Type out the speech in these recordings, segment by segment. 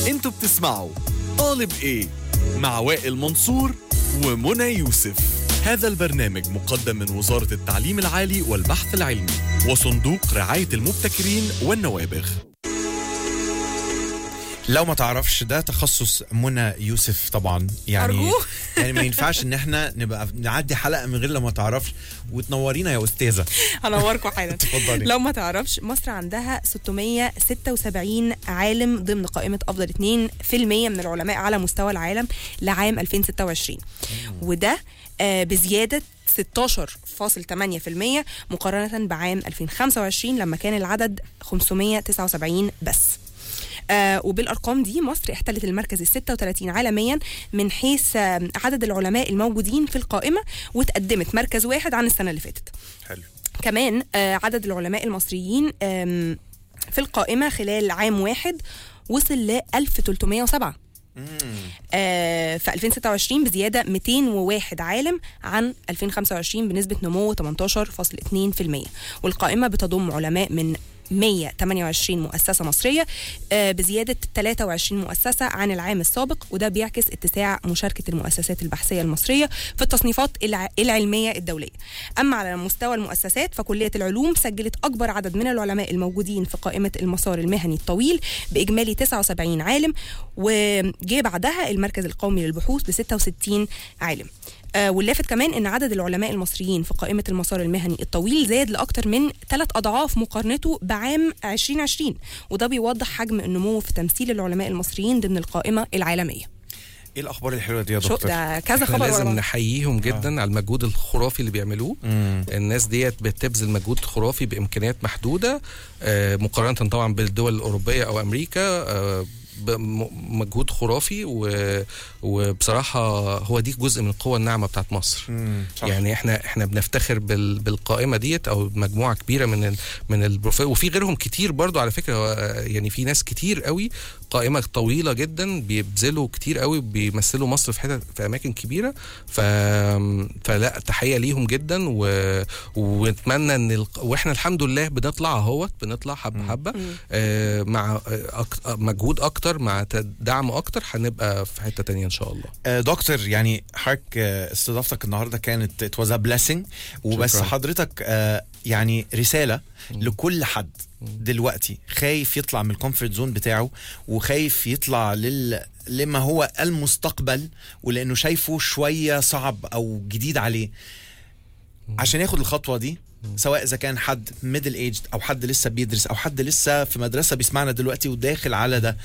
انتوا بتسمعوا طالب ايه مع وائل منصور ومنى يوسف هذا البرنامج مقدم من وزارة التعليم العالي والبحث العلمي وصندوق رعاية المبتكرين والنوابغ لو ما تعرفش ده تخصص منى يوسف طبعا يعني أرجوه. يعني ما ينفعش ان احنا نبقى نعدي حلقه من غير لما تعرفش وتنورينا يا استاذه هنوركم حالا اتفضلي. لو ما تعرفش مصر عندها 676 عالم ضمن قائمة أفضل 2% من العلماء على مستوى العالم لعام 2026 وده آه، بزيادة 16.8% مقارنة بعام 2025 لما كان العدد 579 بس آه وبالارقام دي مصر احتلت المركز ال 36 عالميا من حيث آه عدد العلماء الموجودين في القائمه وتقدمت مركز واحد عن السنه اللي فاتت. حلو كمان آه عدد العلماء المصريين آم، في القائمة خلال عام واحد وصل ل 1307 آه في 2026 بزيادة 201 عالم عن 2025 بنسبة نمو 18.2% والقائمة بتضم علماء من 128 مؤسسة مصرية آه، بزيادة 23 مؤسسة عن العام السابق وده بيعكس اتساع مشاركة المؤسسات البحثية المصرية في التصنيفات الع- العلمية الدولية أما على مستوى المؤسسات فكلية العلوم سجلت أكبر عدد من العلماء الموجودين في قائمة المسار المهني الطويل بإجمالي 79 عالم وجه بعدها المركز القومي للبحوث ب 66 عالم آه، واللافت كمان ان عدد العلماء المصريين في قائمه المسار المهني الطويل زاد لاكثر من ثلاث اضعاف مقارنته بعام 2020 وده بيوضح حجم النمو في تمثيل العلماء المصريين ضمن القائمه العالميه ايه الاخبار الحلوه دي يا شو دكتور ده كذا احنا خبر ورا لازم بعض. نحييهم جدا على المجهود الخرافي اللي بيعملوه مم. الناس ديت بتبذل مجهود خرافي بامكانيات محدوده آه، مقارنه طبعا بالدول الاوروبيه او امريكا آه، بم- مجهود خرافي و- وبصراحه هو دي جزء من القوه الناعمه بتاعت مصر مم. صح. يعني احنا احنا بنفتخر بال بالقائمه ديت او مجموعه كبيره من ال من البروفيل وفي غيرهم كتير برضو على فكره هو، آه، يعني في ناس كتير قوي قائمه طويله جدا بيبذلوا كتير قوي بيمثلوا مصر في حتت في اماكن كبيره ف فلا تحيه ليهم جدا و... ونتمنى ان ال... واحنا الحمد لله بنطلع اهوت بنطلع حبه حبه آه مع آه، أك... آه، مجهود اكتر مع تد- دعم اكتر هنبقى في حته تانية ان شاء الله آه، دكتور يعني حضرتك آه، استضافتك النهارده كانت ات واز بليسنج وبس شكراً. حضرتك آه، يعني رساله لكل حد دلوقتي خايف يطلع من الكومفورت زون بتاعه وخايف يطلع لل لما هو المستقبل ولانه شايفه شويه صعب او جديد عليه عشان ياخد الخطوه دي سواء اذا كان حد ميدل ايجد او حد لسه بيدرس او حد لسه في مدرسه بيسمعنا دلوقتي وداخل على ده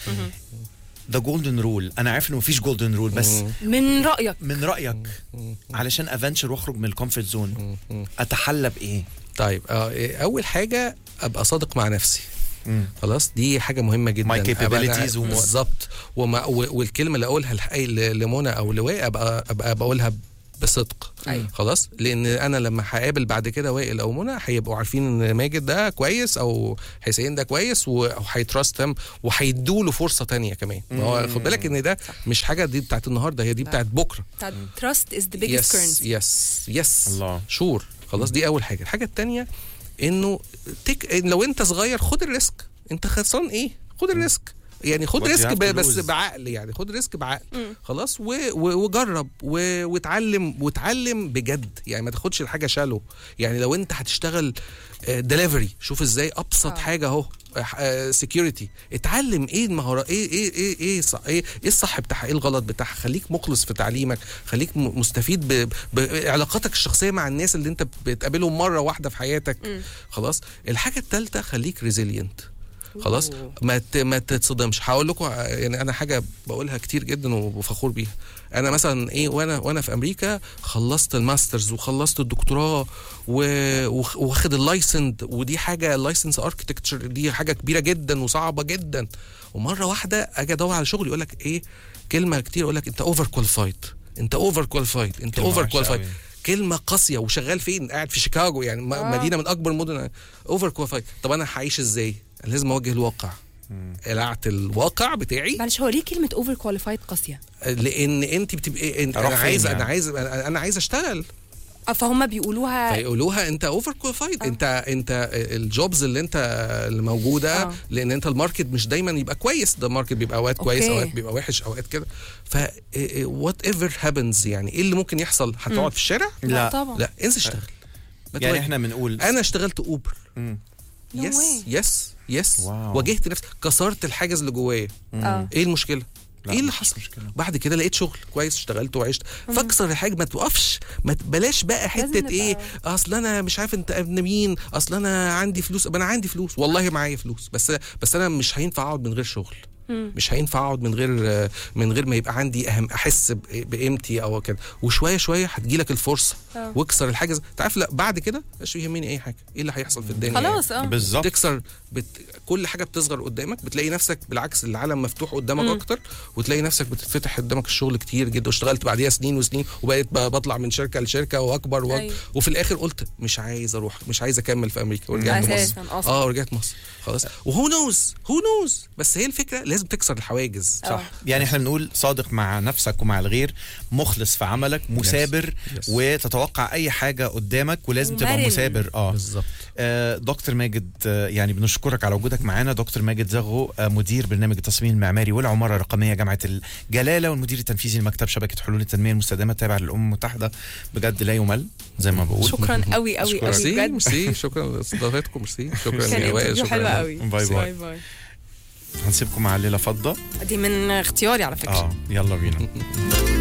ذا جولدن رول انا عارف انه مفيش جولدن رول بس من رايك من رايك علشان افنشر واخرج من الكومفورت زون اتحلى بايه طيب آه إيه، اول حاجه ابقى صادق مع نفسي مم. خلاص دي حاجه مهمه جدا My أبقى أنا- capabilities وم- بالظبط وما و- والكلمه اللي اقولها الحقيقي ل- لمنى او لواء ابقى ابقى بقولها بصدق أيوة. خلاص لان انا لما هقابل بعد كده وائل او منى هيبقوا عارفين ان ماجد ده كويس او حسين ده كويس وهيتراستم وهيدوا له فرصه تانية كمان ما هو خد بالك ان ده مش حاجه دي بتاعت النهارده هي دي بتاعت بكره تراست از ذا بيجست يس كيرنسي يس يس الله. شور خلاص دي اول حاجه الحاجه التانية انه تك... لو انت صغير خد الريسك انت خسران ايه خد الريسك يعني خد What you ريسك have ب... to بس lose. بعقل يعني خد ريسك بعقل خلاص و... و... وجرب و... واتعلم واتعلم بجد يعني ما تاخدش الحاجه شالو يعني لو انت هتشتغل دليفري شوف ازاي ابسط آه. حاجه اهو سكيورتي اتعلم ايه المهارات ايه ايه ايه ايه صح ايه, إيه الصح بتاعها ايه الغلط بتاعها خليك مخلص في تعليمك خليك م- مستفيد ب- بعلاقاتك الشخصيه مع الناس اللي انت بتقابلهم مره واحده في حياتك خلاص الحاجه الثالثه خليك ريزيلينت خلاص ما ت- ما تتصدمش هقول لكم ع- يعني انا حاجه بقولها كتير جدا وفخور بيها انا مثلا ايه وانا وانا في امريكا خلصت الماسترز وخلصت الدكتوراه و- وخ- واخد اللايسند ودي حاجه اللايسنس اركتكتشر دي حاجه كبيره جدا وصعبه جدا ومره واحده اجي ادور على شغل يقول لك ايه كلمه كتير يقول لك انت اوفر كواليفايد انت اوفر كواليفايد انت كلمة اوفر وحشة كواليفايد أوي. كلمه قاسيه وشغال فين قاعد في شيكاغو يعني م- آه. مدينه من اكبر المدن اوفر كواليفايد طب انا هعيش ازاي لازم اواجه الواقع قلعت الواقع بتاعي معلش هو ليه كلمه اوفر كواليفايد قاسيه لان انت بتبقي انت أروح انا فين عايز يعني؟ انا عايز انا أنا عايز اشتغل آه، فهم بيقولوها فيقولوها انت اوفر كواليفايد انت انت الجوبز اللي انت اللي موجوده آه. لان انت الماركت مش دايما يبقى كويس ده الماركت بيبقى اوقات كويس أوكي. اوقات بيبقى وحش اوقات كده ف وات ايفر هابنز يعني ايه اللي ممكن يحصل هتقعد في الشارع لا طبعا لا انزل اشتغل ما يعني تواجه. احنا بنقول انا اشتغلت اوبر مم. No يس way. يس يس واو. واجهت نفسي كسرت الحاجز اللي جوايا اه ايه المشكله لا، ايه اللي مش حصل مشكلة. بعد كده لقيت شغل كويس اشتغلت وعشت فاكسر الحاجه ما توقفش ما ت- بلاش بقى حته نبقى- ايه اصل انا مش عارف انت ابن مين اصل انا عندي فلوس ما انا عندي فلوس والله معايا فلوس بس بس انا مش هينفع اقعد من غير شغل مش هينفع اقعد من غير من غير ما يبقى عندي اهم احس ب- بقيمتي او كده وشويه شويه هتجيلك الفرصه آه. واكسر الحاجز تعرف لا بعد كده مش يهمني اي حاجه ايه اللي هيحصل في الدنيا خلاص اه بالظبط تكسر بت... كل حاجه بتصغر قدامك بتلاقي نفسك بالعكس العالم مفتوح قدامك اكتر وتلاقي نفسك بتتفتح قدامك الشغل كتير جدا واشتغلت بعديها سنين وسنين وبقيت ب- بطلع من شركه لشركه واكبر وأك... أيوة. وفي الاخر قلت مش عايز اروح مش عايز اكمل في امريكا ورجعت أساساً مصر أصلاً. اه ورجعت مصر خلاص وهو نوز هو نوز بس هي الفكره لازم تكسر الحواجز صح. يعني احنا بنقول صادق مع نفسك ومع الغير مخلص في عملك مثابر Yes. وتتوقع اي حاجه قدامك ولازم تبقى ومرن. مثابر اه بالظبط آه، دكتور ماجد آه، يعني بنشكرك على وجودك معانا دكتور ماجد زغو آه، مدير برنامج التصميم المعماري والعماره الرقميه جامعه الجلاله والمدير التنفيذي لمكتب شبكه حلول التنميه المستدامه التابع للامم المتحده بجد لا يمل زي ما بقول شكرا قوي قوي شكراً. قوي ميرسي بجد ميرسي شكرا لاستضافتكم ميرسي شكرا كان يا وائل انترفيو شكرا حلوة يا قوي باي باي. باي هنسيبكم مع الليله فضه دي من اختياري على فكره اه يلا بينا